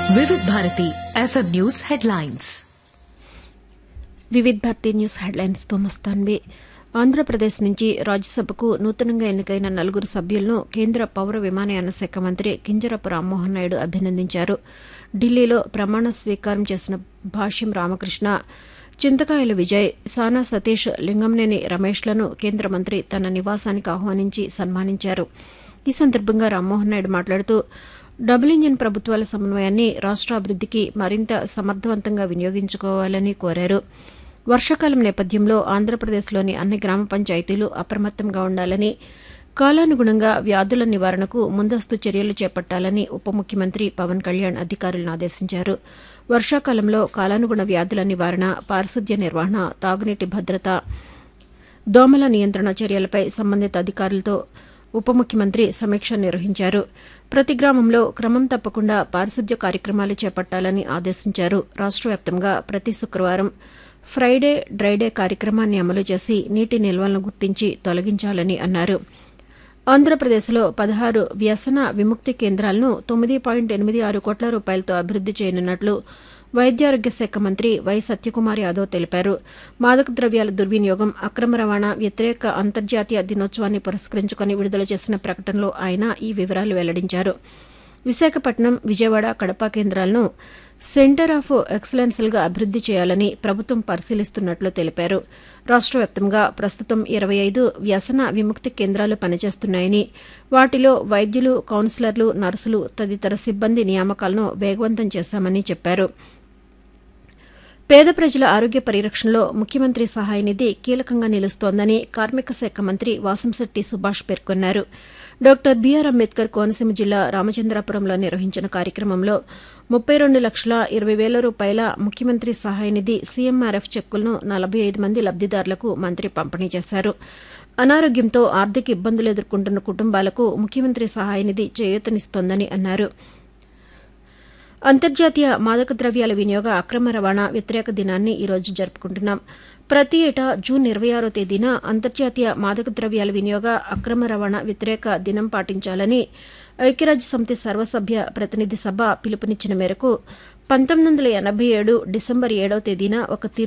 వివిధ Bharati FM news headlines Vividh Bharati news హెడ్లైన్స్తో మస్తాన్వి ఆంధ్రప్రదేశ్ నుంచి రాజ్యసభకు నూతనంగా ఎన్నికైన నలుగురు సభ్యులను కేంద్ర పౌర విమానయాన శాఖ మంత్రి కింజరపు రామ్మోహన్ నాయుడు అభినందించారు ఢిల్లీలో ప్రమాణ స్వీకారం చేసిన భాష్యం రామకృష్ణ చింతకాయల విజయ్ సానా సతీష్ లింగంనేని రమేష్లను కేంద్ర మంత్రి తన నివాసానికి ఆహ్వానించి సన్మానించారు ఈ సందర్భంగా రామ్మోహన్ నాయుడు మాట్లాడుతూ డబుల్ ఇంజిన్ ప్రభుత్వాల సమన్వయాన్ని రాష్ట్ర అభివృద్ధికి మరింత సమర్థవంతంగా వినియోగించుకోవాలని కోరారు వర్షాకాలం నేపథ్యంలో ఆంధ్రప్రదేశ్లోని అన్ని గ్రామ పంచాయతీలు అప్రమత్తంగా ఉండాలని కాలానుగుణంగా వ్యాధుల నివారణకు ముందస్తు చర్యలు చేపట్టాలని ఉప ముఖ్యమంత్రి పవన్ కళ్యాణ్ అధికారులను ఆదేశించారు వర్షాకాలంలో కాలానుగుణ వ్యాధుల నివారణ పారిశుద్ధ్య నిర్వహణ తాగునీటి భద్రత దోమల నియంత్రణ చర్యలపై సంబంధిత అధికారులతో ఉప ముఖ్యమంత్రి సమీక్ష నిర్వహించారు ప్రతి గ్రామంలో క్రమం తప్పకుండా పారిశుద్ధ్య కార్యక్రమాలు చేపట్టాలని ఆదేశించారు రాష్ట్ర వ్యాప్తంగా ప్రతి శుక్రవారం ఫ్రైడే డ్రైడే కార్యక్రమాన్ని అమలు చేసి నీటి నిల్వలను గుర్తించి తొలగించాలని అన్నారు ఆంధ్రప్రదేశ్లో పదహారు వ్యసన విముక్తి కేంద్రాలను తొమ్మిది పాయింట్ ఎనిమిది ఆరు కోట్ల రూపాయలతో అభివృద్ది చేయనున్నట్లు వైద్యారోగ్య శాఖ మంత్రి వై సత్యకుమార్ యాదవ్ తెలిపారు మాదక ద్రవ్యాల దుర్వినియోగం అక్రమ రవాణా వ్యతిరేక అంతర్జాతీయ దినోత్సవాన్ని పురస్కరించుకుని విడుదల చేసిన ప్రకటనలో ఆయన ఈ వివరాలు వెల్లడించారు విశాఖపట్నం విజయవాడ కడప కేంద్రాలను సెంటర్ ఆఫ్ ఎక్సలెన్స్లుగా అభివృద్ది చేయాలని ప్రభుత్వం పరిశీలిస్తున్నట్లు తెలిపారు రాష్ట్ర వ్యాప్తంగా ప్రస్తుతం ఇరవై ఐదు వ్యసన విముక్తి కేంద్రాలు పనిచేస్తున్నాయని వాటిలో వైద్యులు కౌన్సిలర్లు నర్సులు తదితర సిబ్బంది నియామకాలను వేగవంతం చేశామని చెప్పారు పేద ప్రజల ఆరోగ్య పరిరక్షణలో ముఖ్యమంత్రి సహాయ నిధి కీలకంగా నిలుస్తోందని కార్మిక శాఖ మంత్రి వాసంశెట్టి సుభాష్ పేర్కొన్నారు డాక్టర్ బీఆర్ అంబేద్కర్ కోనసీమ జిల్లా రామచంద్రాపురంలో నిర్వహించిన కార్యక్రమంలో ముప్పై రెండు లక్షల ఇరవై వేల రూపాయల ముఖ్యమంత్రి సహాయ నిధి సీఎంఆర్ఎఫ్ చెక్కులను నలభై ఐదు మంది లబ్దిదారులకు మంత్రి పంపిణీ చేశారు అనారోగ్యంతో ఆర్థిక ఇబ్బందులు ఎదుర్కొంటున్న కుటుంబాలకు ముఖ్యమంత్రి సహాయ నిధి చేయూతనిస్తోందని అన్నారు అంతర్జాతీయ మాదక ద్రవ్యాల వినియోగ అక్రమ రవాణా వ్యతిరేక దినాన్ని ఈరోజు జరుపుకుంటున్నాం ప్రతి ఏటా జూన్ ఇరవై ఆరో తేదీన అంతర్జాతీయ మాదక ద్రవ్యాల వినియోగ అక్రమ రవాణా వ్యతిరేక దినం పాటించాలని ఐక్యరాజ్య సమితి సర్వసభ్య ప్రతినిధి సభ పిలుపునిచ్చిన మేరకు పంతొమ్మిది వందల ఎనభై ఏడు డిసెంబర్ ఏడవ తేదీన ఒక తీర్పు